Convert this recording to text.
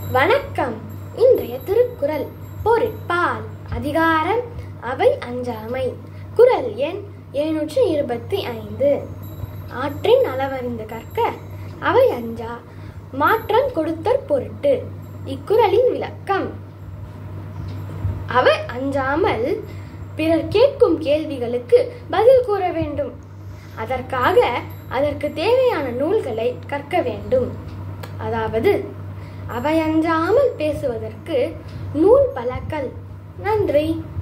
வணக்கம் இன்றைய திருக்குறள் பொருட்பால் அதிகாரம் அவை அஞ்சாமை குறள் எண் எழுநூற்றி இருபத்தி ஐந்து ஆற்றின் அளவறிந்து கற்க அவை அஞ்சா மாற்றம் கொடுத்தற் பொருட்டு இக்குறளின் விளக்கம் அவை அஞ்சாமல் பிறர் கேட்கும் கேள்விகளுக்கு பதில் கூற வேண்டும் அதற்காக அதற்கு தேவையான நூல்களை கற்க வேண்டும் அதாவது அவை அஞ்சாமல் பேசுவதற்கு நூல் பலக்கல் நன்றி